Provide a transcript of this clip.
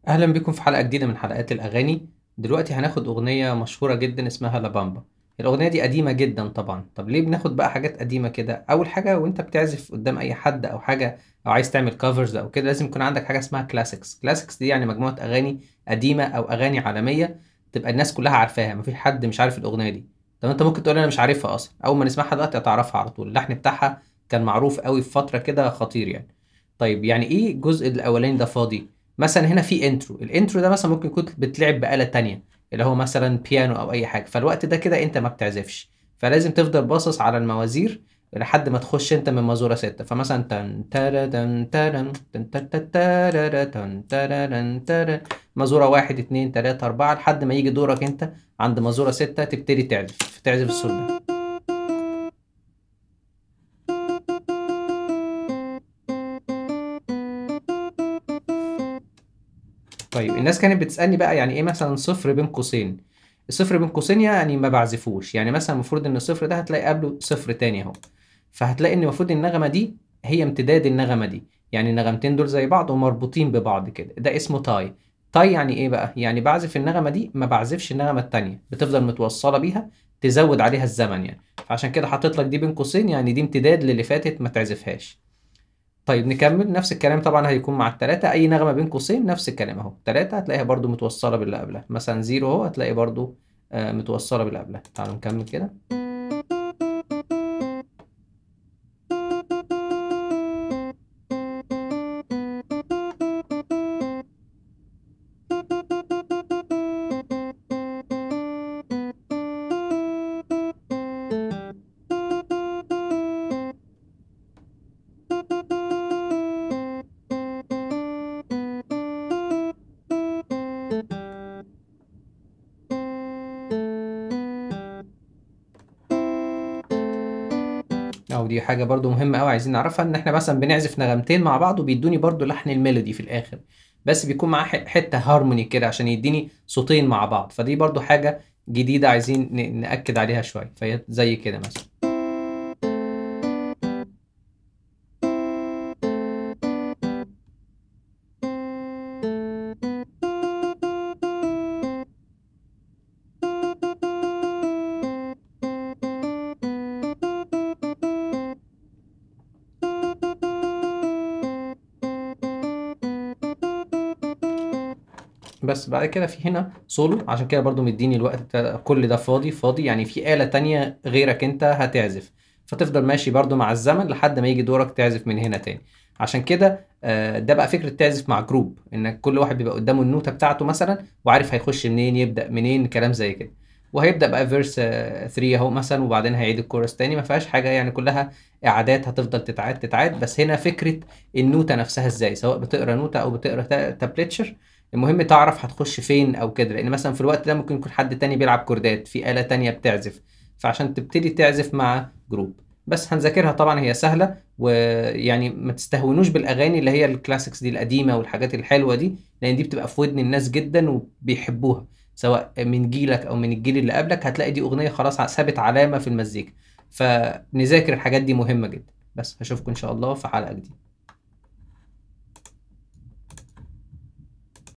أهلا بكم في حلقة جديدة من حلقات الأغاني دلوقتي هناخد أغنية مشهورة جدا اسمها لابامبا الأغنية دي قديمة جدا طبعا طب ليه بناخد بقى حاجات قديمة كده أول حاجة وأنت بتعزف قدام أي حد أو حاجة أو عايز تعمل كفرز أو كده لازم يكون عندك حاجة اسمها كلاسيكس كلاسيكس دي يعني مجموعة أغاني قديمة أو أغاني عالمية تبقى الناس كلها عارفاها مفيش حد مش عارف الأغنية دي طب أنت ممكن تقول أنا مش عارفها أصلا أول ما نسمعها دلوقتي هتعرفها على طول اللحن بتاعها كان معروف قوي في فترة كده خطير يعني طيب يعني ايه الجزء الاولاني ده فاضي مثلا هنا في انترو الانترو ده مثلا ممكن يكون بتلعب بآلة تانية اللي هو مثلا بيانو او اي حاجة فالوقت ده كده انت ما بتعزفش فلازم تفضل باصص على الموازير لحد ما تخش انت من مازورة ستة فمثلا تن تارا تن تارن تن تا تا تارا تن تارا تارا مازورة واحد اتنين تلاتة أربعة لحد ما يجي دورك انت عند مازورة ستة تبتدي تعزف تعزف الصوت ده طيب الناس كانت بتسألني بقى يعني ايه مثلا صفر بين قوسين الصفر بين قوسين يعني ما بعزفوش يعني مثلا المفروض ان الصفر ده هتلاقي قبله صفر تاني اهو فهتلاقي ان المفروض النغمة دي هي امتداد النغمة دي يعني النغمتين دول زي بعض ومربوطين ببعض كده ده اسمه تاي تاي يعني ايه بقى يعني بعزف النغمة دي ما بعزفش النغمة التانية بتفضل متوصلة بيها تزود عليها الزمن يعني فعشان كده حاطط لك دي بين قوسين يعني دي امتداد للي فاتت ما تعزفهاش طيب نكمل نفس الكلام طبعا هيكون مع التلاتة أي نغمة بين قوسين نفس الكلام أهو تلاتة هتلاقيها برضو متوصلة باللي قبلها مثلا زيرو أهو هتلاقي برضو آه، متوصلة باللي قبلها تعالوا نكمل كده أو دي حاجة برضو مهمة أوي عايزين نعرفها إن إحنا مثلا بنعزف نغمتين مع بعض وبيدوني برضو لحن الميلودي في الآخر بس بيكون معاه ح- حتة هارموني كده عشان يديني صوتين مع بعض فدي برضو حاجة جديدة عايزين ن- نأكد عليها شوية فهي زي كده مثلا بس بعد كده في هنا سولو عشان كده برضو مديني الوقت بتاع- كل ده فاضي فاضي يعني في آلة تانية غيرك انت هتعزف فتفضل ماشي برضو مع الزمن لحد ما يجي دورك تعزف من هنا تاني عشان كده آه، ده بقى فكرة تعزف مع جروب انك كل واحد بيبقى قدامه النوتة بتاعته مثلا وعارف هيخش منين يبدأ منين كلام زي كده وهيبدأ بقى فيرس 3 اهو مثلا وبعدين هيعيد الكورس تاني ما فيهاش حاجة يعني كلها إعادات هتفضل تتعاد تتعاد بس هنا فكرة النوتة نفسها ازاي سواء بتقرا نوتة أو بتقرا تابلتشر المهم تعرف هتخش فين او كده لان مثلا في الوقت ده ممكن يكون حد تاني بيلعب كوردات في آلة تانية بتعزف فعشان تبتدي تعزف مع جروب بس هنذاكرها طبعا هي سهلة ويعني ما تستهونوش بالأغاني اللي هي الكلاسيكس دي القديمة والحاجات الحلوة دي لأن دي بتبقى في ودن الناس جدا وبيحبوها سواء من جيلك أو من الجيل اللي قبلك هتلاقي دي أغنية خلاص سابت علامة في المزيكا فنذاكر الحاجات دي مهمة جدا بس هشوفكم إن شاء الله في حلقة جديدة